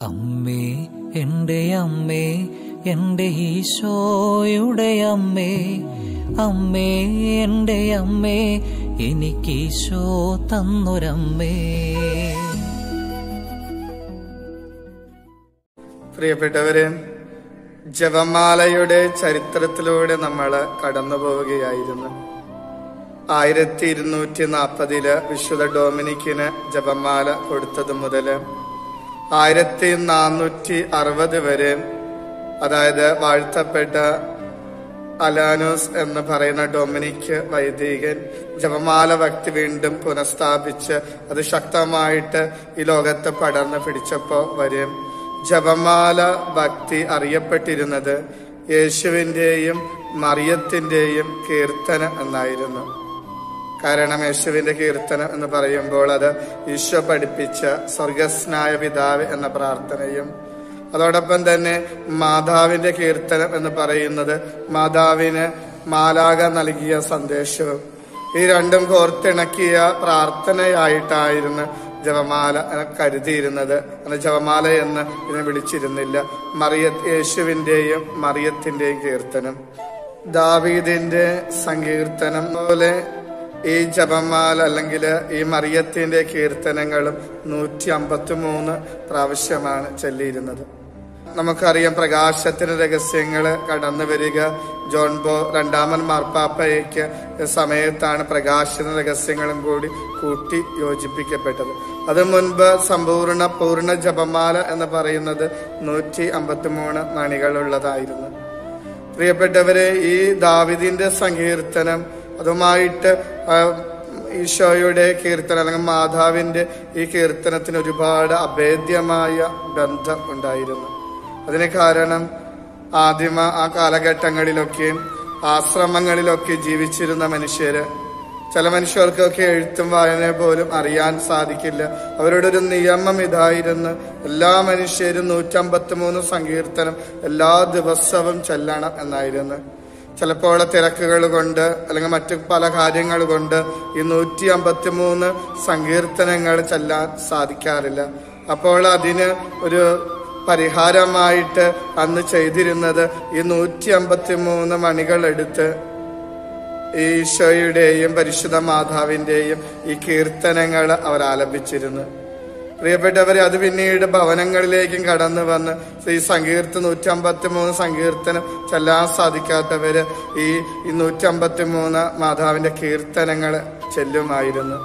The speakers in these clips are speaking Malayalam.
അമ്മേ എൻ്റെ അമ്മേ എൻ്റെ ഈശോയുടെ അമ്മേ അമ്മേ എൻ്റെ അമ്മേ എനിക്കീശോ തന്നൊരമ്മേ പ്രിയപ്പെട്ടവരെ ജപമാലയുടെ ചരിത്രത്തിലൂടെ നമ്മൾ കടന്നു പോവുകയായിരുന്നു ആയിരത്തി ഇരുന്നൂറ്റി നാൽപ്പതില് വിശുദ്ധ ഡൊമിനിക്കിന് ജപമാല കൊടുത്തത് മുതൽ ആയിരത്തി നാനൂറ്റി അറുപത് വരെ അതായത് വാഴ്ത്തപ്പെട്ട അലാനോസ് എന്ന് പറയുന്ന ഡൊമിനിക് വൈദികൻ ജപമാല ഭക്തി വീണ്ടും പുനഃസ്ഥാപിച്ച് അത് ശക്തമായിട്ട് ഈ ലോകത്ത് പടർന്നു പിടിച്ചപ്പോ വരെ ജപമാല ഭക്തി അറിയപ്പെട്ടിരുന്നത് യേശുവിന്റെയും മറിയത്തിന്റെയും കീർത്തനം എന്നായിരുന്നു കാരണം യേശുവിന്റെ കീർത്തനം എന്ന് പറയുമ്പോൾ അത് ഈശോ പഠിപ്പിച്ച സ്വർഗസ്നായ പിതാവ് എന്ന പ്രാർത്ഥനയും അതോടൊപ്പം തന്നെ മാതാവിന്റെ കീർത്തനം എന്ന് പറയുന്നത് മാതാവിന് മാലാക നൽകിയ സന്ദേശവും ഈ രണ്ടും കോർത്തിണക്കിയ പ്രാർത്ഥനയായിട്ടായിരുന്നു ജപമാല കരുതിയിരുന്നത് അന്ന് ജപമാല എന്ന് ഇതിനെ വിളിച്ചിരുന്നില്ല മറിയ യേശുവിന്റെയും മറിയത്തിന്റെയും കീർത്തനം ദാവീദിന്റെ സങ്കീർത്തനം പോലെ ഈ ജപമാല അല്ലെങ്കിൽ ഈ മറിയത്തിന്റെ കീർത്തനങ്ങളും നൂറ്റി അമ്പത്തി മൂന്ന് പ്രാവശ്യമാണ് ചൊല്ലിയിരുന്നത് നമുക്കറിയാം പ്രകാശത്തിന് രഹസ്യങ്ങൾ കടന്നു വരിക ജോൺ ബോ രണ്ടാമൻ മാർപ്പാപ്പയ്ക്ക് സമയത്താണ് പ്രകാശന രഹസ്യങ്ങളും കൂടി കൂട്ടി യോജിപ്പിക്കപ്പെട്ടത് അത് മുൻപ് സമ്പൂർണ്ണ പൂർണ്ണ ജപമാല എന്ന് പറയുന്നത് നൂറ്റി അമ്പത്തി മൂന്ന് മണികളുള്ളതായിരുന്നു പ്രിയപ്പെട്ടവരെ ഈ ദാവിദിന്റെ സങ്കീർത്തനം അതുമായിട്ട് ആ, ഈശോയുടെ കീർത്തനം അല്ലെങ്കിൽ മാതാവിന്റെ ഈ കീർത്തനത്തിന് ഒരുപാട് അഭേദ്യമായ ബന്ധം ഉണ്ടായിരുന്നു അതിന് കാരണം ആദിമ ആ കാലഘട്ടങ്ങളിലൊക്കെ ആശ്രമങ്ങളിലൊക്കെ ജീവിച്ചിരുന്ന മനുഷ്യര് ചില മനുഷ്യർക്കൊക്കെ എഴുത്തും വായന പോലും അറിയാൻ സാധിക്കില്ല അവരുടെ ഒരു നിയമം ഇതായിരുന്നു എല്ലാ മനുഷ്യരും നൂറ്റമ്പത്തി മൂന്ന് സങ്കീർത്തനം എല്ലാ ദിവസവും ചെല്ലണം എന്നായിരുന്നു ചിലപ്പോൾ തിരക്കുകൾ കൊണ്ട് അല്ലെങ്കിൽ മറ്റു പല കാര്യങ്ങൾ കൊണ്ട് ഈ നൂറ്റി അമ്പത്തി മൂന്ന് സങ്കീർത്തനങ്ങൾ ചെല്ലാൻ സാധിക്കാറില്ല അപ്പോൾ അതിന് ഒരു പരിഹാരമായിട്ട് അന്ന് ചെയ്തിരുന്നത് ഈ നൂറ്റി അമ്പത്തി മൂന്ന് മണികൾ എടുത്ത് ഈശോയുടെയും പരിശുദ്ധ മാതാവിന്റെയും ഈ കീർത്തനങ്ങൾ അവർ ആലപിച്ചിരുന്നു പ്രിയപ്പെട്ടവരെ അത് പിന്നീട് ഭവനങ്ങളിലേക്കും കടന്നു വന്ന് ഈ സങ്കീർത്ത നൂറ്റി അമ്പത്തി മൂന്ന് സങ്കീർത്തനം ചെല്ലാൻ സാധിക്കാത്തവര് ഈ ഈ നൂറ്റി അമ്പത്തി മൂന്ന് മാതാവിന്റെ കീർത്തനങ്ങൾ ചെല്ലുമായിരുന്നു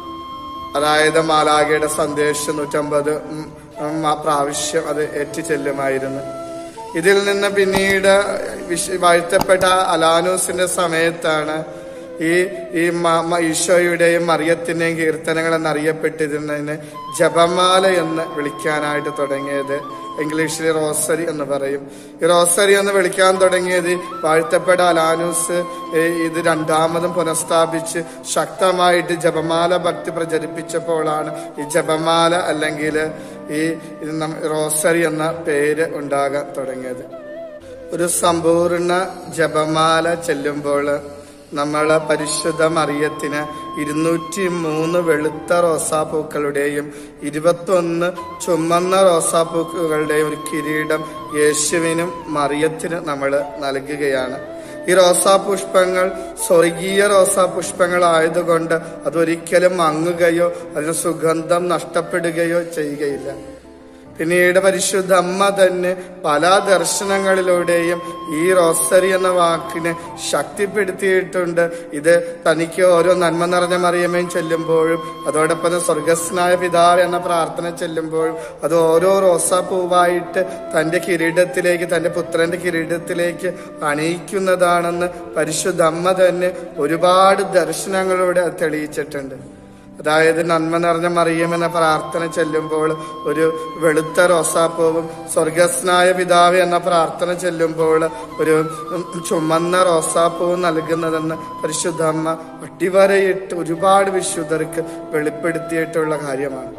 അതായത് മാലാഖയുടെ സന്ദേശം നൂറ്റമ്പത് ഉം, ഉം, ആ പ്രാവശ്യം അത് ഏറ്റി ചെല്ലുമായിരുന്നു ഇതിൽ നിന്ന് പിന്നീട് വിശ- വാഴ്ത്തപ്പെട്ട അലാനൂസിന്റെ സമയത്താണ് ഈ ഈ മ- മ- ഈശോയുടെയും മറിയത്തിന്റെയും കീർത്തനങ്ങൾ എന്നറിയപ്പെട്ടിരുന്നതിന് ജപമാല എന്ന് വിളിക്കാനായിട്ട് തുടങ്ങിയത് ഇംഗ്ലീഷിൽ റോസറി എന്ന് പറയും ഈ റോസറി എന്ന് വിളിക്കാൻ തുടങ്ങിയത് വാഴ്ത്തപ്പെട്ട അലാനൂസ് ഏ, ഇത് രണ്ടാമതും പുനഃസ്ഥാപിച്ച് ശക്തമായിട്ട് ജപമാല ഭക്തി പ്രചരിപ്പിച്ചപ്പോഴാണ് ഈ ജപമാല അല്ലെങ്കിൽ ഈ ഇത് നം- റോസറി എന്ന പേര് ഉണ്ടാകാൻ തുടങ്ങിയത് ഒരു സമ്പൂർണ്ണ ജപമാല ചെല്ലുമ്പോൾ നമ്മൾ പരിശുദ്ധ മറിയത്തിന് ഇരുന്നൂറ്റി മൂന്ന് വെളുത്ത റോസാപ്പൂക്കളുടെയും ഇരുപത്തൊന്ന് ചുമന്ന റോസാപ്പൂക്കളുടെയും ഒരു കിരീടം യേശുവിനും മറിയത്തിനും നമ്മൾ നൽകുകയാണ് ഈ റോസാപുഷ്പങ്ങൾ സ്വർഗീയ റോസാപുഷ്പങ്ങളായതുകൊണ്ട് അതൊരിക്കലും മങ്ങുകയോ അതിന് സുഗന്ധം നഷ്ടപ്പെടുകയോ ചെയ്യുകയില്ല പിന്നീട് പരിശുദ്ധ അമ്മ തന്നെ പല ദർശനങ്ങളിലൂടെയും ഈ റോസറി എന്ന വാക്കിനെ ശക്തിപ്പെടുത്തിയിട്ടുണ്ട് ഇത് തനിക്ക് ഓരോ നന്മ നിറഞ്ഞ മറിയമേയും ചെല്ലുമ്പോഴും അതോടൊപ്പം തന്നെ സ്വർഗസ്നായ പിതാവ് എന്ന പ്രാർത്ഥന ചെല്ലുമ്പോഴും അത് ഓരോ റോസാപ്പൂവായിട്ട് തന്റെ കിരീടത്തിലേക്ക് തന്റെ പുത്രന്റെ കിരീടത്തിലേക്ക് അണിയിക്കുന്നതാണെന്ന് പരിശുദ്ധ അമ്മ തന്നെ ഒരുപാട് ദർശനങ്ങളിലൂടെ അത് തെളിയിച്ചിട്ടുണ്ട് അതായത് നന്മ നിറഞ്ഞ മറിയം എന്ന പ്രാർത്ഥന ചെല്ലുമ്പോൾ ഒരു വെളുത്ത റോസാപ്പൂവും സ്വർഗസ്നായ പിതാവ് എന്ന പ്രാർത്ഥന ചെല്ലുമ്പോൾ ഒരു ഉം, ചുമന്ന റോസാപ്പൂവും നൽകുന്നതെന്ന് പരിശുദ്ധ അമ്മ അടിവരയിട്ട് ഒരുപാട് വിശുദ്ധർക്ക് വെളിപ്പെടുത്തിയിട്ടുള്ള കാര്യമാണ്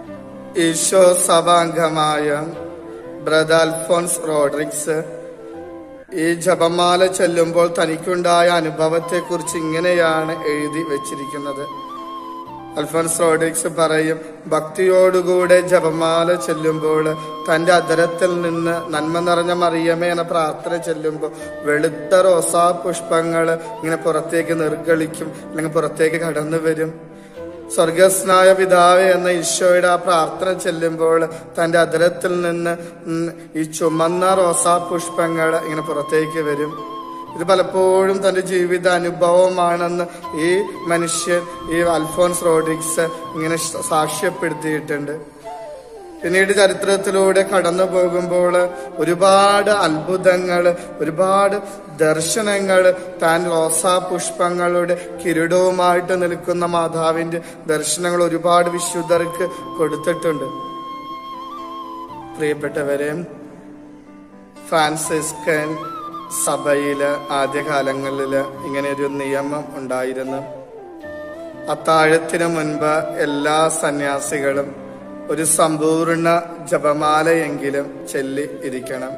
ഈശോ സഭാംഗമായ ബ്രദർ അൽഫോൺസ് റോഡ്രിക്സ് ഈ ജപമാല ചെല്ലുമ്പോൾ തനിക്കുണ്ടായ അനുഭവത്തെക്കുറിച്ച് ഇങ്ങനെയാണ് എഴുതി വെച്ചിരിക്കുന്നത് അൽഫോൻസ് റോഡിക്സ് പറയും ഭക്തിയോടുകൂടെ ജപമാല ചെല്ലുമ്പോൾ തന്റെ അതരത്തിൽ നിന്ന് നന്മ നിറഞ്ഞ മറിയമേ എന്ന പ്രാർത്ഥന ചെല്ലുമ്പോൾ വെളുത്ത റോസാ പുഷ്പങ്ങൾ ഇങ്ങനെ പുറത്തേക്ക് നിർഗളിക്കും അല്ലെങ്കിൽ പുറത്തേക്ക് കടന്നു വരും സ്വർഗസ്നായ പിതാവേ എന്ന ഈശോയുടെ ആ പ്രാർത്ഥന ചെല്ലുമ്പോൾ തന്റെ അതരത്തിൽ നിന്ന് ഉം ഈ ചുമന്ന റോസാ പുഷ്പങ്ങൾ ഇങ്ങനെ പുറത്തേക്ക് വരും ഇത് പലപ്പോഴും തന്റെ ജീവിത അനുഭവമാണെന്ന് ഈ മനുഷ്യൻ ഈ അൽഫോൻസ് റോഡിക്സ് ഇങ്ങനെ സ- സാക്ഷ്യപ്പെടുത്തിയിട്ടുണ്ട് പിന്നീട് ചരിത്രത്തിലൂടെ കടന്നു പോകുമ്പോൾ ഒരുപാട് അത്ഭുതങ്ങൾ ഒരുപാട് ദർശനങ്ങൾ താൻ റോസാ പുഷ്പങ്ങളുടെ കിരീടവുമായിട്ട് നിൽക്കുന്ന മാതാവിന്റെ ദർശനങ്ങൾ ഒരുപാട് വിശുദ്ധർക്ക് കൊടുത്തിട്ടുണ്ട് പ്രിയപ്പെട്ടവരെ ഫ്രാൻസിസ്കൻ സഭയില് ആദ്യകാലങ്ങളില് ഇങ്ങനെ ഒരു നിയമം ഉണ്ടായിരുന്നു അത്താഴത്തിന് മുൻപ് എല്ലാ സന്യാസികളും ഒരു സമ്പൂർണ്ണ ജപമാലയെങ്കിലും ചൊല്ലി ഇരിക്കണം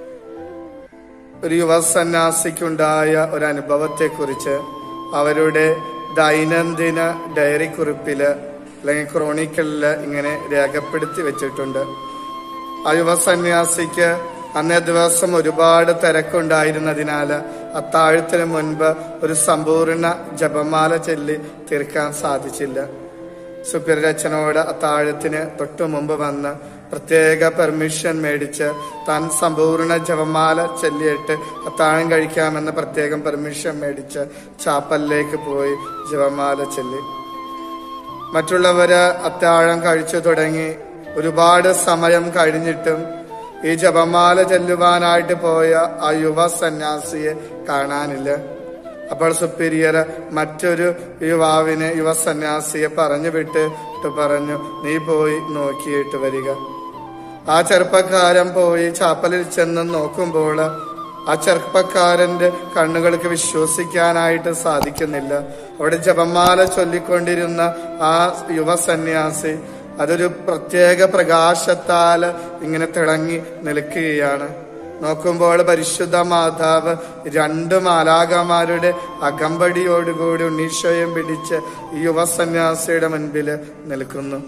ഒരു യുവ സന്യാസിക്കുണ്ടായ ഒരു അനുഭവത്തെക്കുറിച്ച് അവരുടെ ദൈനംദിന ഡയറി കുറിപ്പില് അല്ലെങ്കിൽ ക്രോണിക്കലില് ഇങ്ങനെ രേഖപ്പെടുത്തി വെച്ചിട്ടുണ്ട് ആ യുവ സന്യാസിക്ക് അന്നേ ദിവസം ഒരുപാട് തിരക്കുണ്ടായിരുന്നതിനാൽ അത്താഴത്തിന് മുൻപ് ഒരു സമ്പൂർണ്ണ ജപമാല ചൊല്ലി തീർക്കാൻ സാധിച്ചില്ല സുപ്പീരിയച്ഛനോട് അത്താഴത്തിന് തൊട്ടു മുമ്പ് വന്ന് പ്രത്യേക പെർമിഷൻ മേടിച്ച് താൻ സമ്പൂർണ്ണ ജപമാല ചൊല്ലിയിട്ട് അത്താഴം കഴിക്കാമെന്ന് പ്രത്യേകം പെർമിഷൻ മേടിച്ച് ചാപ്പലിലേക്ക് പോയി ജപമാല ചൊല്ലി മറ്റുള്ളവര് അത്താഴം കഴിച്ചു തുടങ്ങി ഒരുപാട് സമയം കഴിഞ്ഞിട്ടും ഈ ജപമാല ചെല്ലുവാനായിട്ട് പോയ ആ യുവ സന്യാസിയെ കാണാനില്ല അപ്പോൾ സുപ്പീരിയർ മറ്റൊരു യുവാവിനെ യുവ സന്യാസിയെ പറഞ്ഞു വിട്ട് ട്ട് പറഞ്ഞു നീ പോയി നോക്കിയിട്ട് വരിക ആ ചെറുപ്പക്കാരൻ പോയി ചാപ്പലിൽ ചെന്ന് നോക്കുമ്പോൾ ആ ചെറുപ്പക്കാരന്റെ കണ്ണുകൾക്ക് വിശ്വസിക്കാനായിട്ട് സാധിക്കുന്നില്ല അവിടെ ജപമാല ചൊല്ലിക്കൊണ്ടിരുന്ന ആ യുവ സന്യാസി അതൊരു പ്രത്യേക പ്രകാശത്താൽ ഇങ്ങനെ തിളങ്ങി നിൽക്കുകയാണ് നോക്കുമ്പോൾ പരിശുദ്ധ മാതാവ് രണ്ട് മാലാകമാരുടെ അകമ്പടിയോടുകൂടി ഉണ്ണീശോയും പിടിച്ച് ഈ യുവ സന്യാസിയുടെ മുൻപിൽ നിൽക്കുന്നു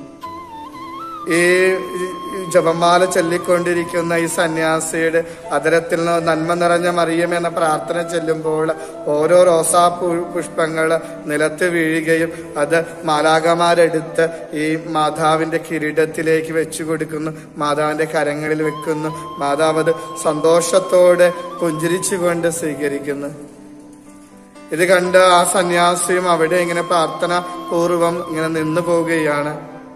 ഈ ഈ ജപമാല ചൊല്ലിക്കൊണ്ടിരിക്കുന്ന ഈ സന്യാസിയുടെ അതരത്തിൽ നിന്ന് നന്മ നിറഞ്ഞ മറിയം എന്ന പ്രാർത്ഥന ചെല്ലുമ്പോൾ ഓരോ റോസാ പു- പുഷ്പങ്ങൾ നിലത്ത് വീഴുകയും അത് മാലാകമാരെടുത്ത് ഈ മാതാവിന്റെ കിരീടത്തിലേക്ക് വെച്ചു കൊടുക്കുന്നു മാതാവിന്റെ കരങ്ങളിൽ വെക്കുന്നു മാതാവ് അത് സന്തോഷത്തോടെ പുഞ്ചിരിച്ചുകൊണ്ട് സ്വീകരിക്കുന്നു ഇത് കണ്ട് ആ സന്യാസിയും അവിടെ ഇങ്ങനെ പ്രാർത്ഥന പൂർവം ഇങ്ങനെ നിന്നു പോവുകയാണ്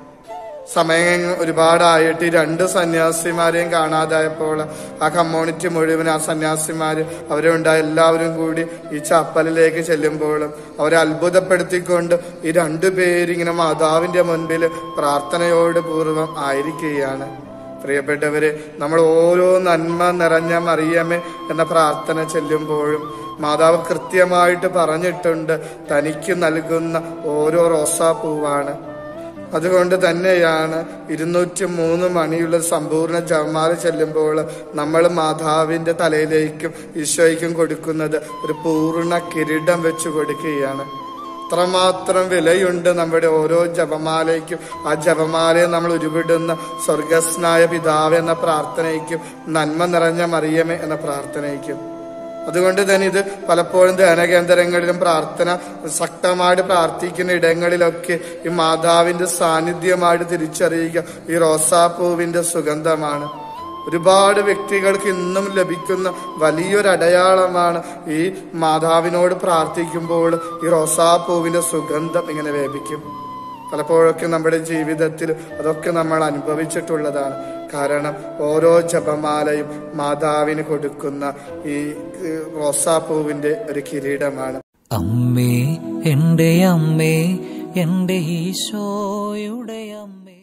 സമയം ഒരുപാടായിട്ട് ഈ രണ്ട് സന്യാസിമാരെയും കാണാതായപ്പോൾ ആ കമ്മ്യൂണിറ്റി മുഴുവൻ ആ സന്യാസിമാര് അവരെ ഉണ്ടായ എല്ലാവരും കൂടി ഈ ചപ്പലിലേക്ക് ചെല്ലുമ്പോൾ അവരെ അത്ഭുതപ്പെടുത്തിക്കൊണ്ട് ഈ രണ്ടു പേരിങ്ങനെ മാതാവിന്റെ മുൻപിൽ പ്രാർത്ഥനയോട് പൂർവ്വം ആയിരിക്കുകയാണ് പ്രിയപ്പെട്ടവരെ നമ്മൾ ഓരോ നന്മ നിറഞ്ഞ മറിയമേ എന്ന പ്രാർത്ഥന ചെല്ലുമ്പോഴും മാതാവ് കൃത്യമായിട്ട് പറഞ്ഞിട്ടുണ്ട് തനിക്ക് നൽകുന്ന ഓരോ റോസാപ്പൂവാണ് അതുകൊണ്ട് തന്നെയാണ് ഇരുന്നൂറ്റി മൂന്ന് മണിയുള്ള സമ്പൂർണ്ണ ജപമാല ചെല്ലുമ്പോൾ നമ്മൾ മാതാവിന്റെ തലയിലേക്കും ഈശോയ്ക്കും കൊടുക്കുന്നത് ഒരു പൂർണ്ണ കിരീടം വെച്ച് കൊടുക്കുകയാണ് അത്രമാത്രം വിലയുണ്ട് നമ്മുടെ ഓരോ ജപമാലയ്ക്കും ആ ജപമാലയെ നമ്മൾ ഉരുവിടുന്ന സ്വർഗസ്നായ പിതാവ് എന്ന പ്രാർത്ഥനയ്ക്കും നന്മ നിറഞ്ഞ മറിയമേ എന്ന പ്രാർത്ഥനയ്ക്കും അതുകൊണ്ട് തന്നെ ഇത് പലപ്പോഴും ധ്യാനകേന്ദ്രങ്ങളിലും പ്രാർത്ഥന ശക്തമായിട്ട് പ്രാർത്ഥിക്കുന്ന ഇടങ്ങളിലൊക്കെ ഈ മാതാവിന്റെ സാന്നിധ്യമായിട്ട് തിരിച്ചറിയുക ഈ റോസാപ്പൂവിന്റെ സുഗന്ധമാണ് ഒരുപാട് വ്യക്തികൾക്ക് ഇന്നും ലഭിക്കുന്ന വലിയൊരു അടയാളമാണ് ഈ മാതാവിനോട് പ്രാർത്ഥിക്കുമ്പോൾ ഈ റോസാപ്പൂവിന്റെ സുഗന്ധം ഇങ്ങനെ വ്യാപിക്കും പലപ്പോഴൊക്കെ നമ്മുടെ ജീവിതത്തിൽ അതൊക്കെ നമ്മൾ അനുഭവിച്ചിട്ടുള്ളതാണ് കാരണം ഓരോ ജപമാലയും മാതാവിന് കൊടുക്കുന്ന ഈ ഏഹ്, റോസാപ്പൂവിന്റെ ഒരു കിരീടമാണ് അമ്മേ എന്റെ അമ്മേ എന്റെ ഈശോയുടെ അമ്മേ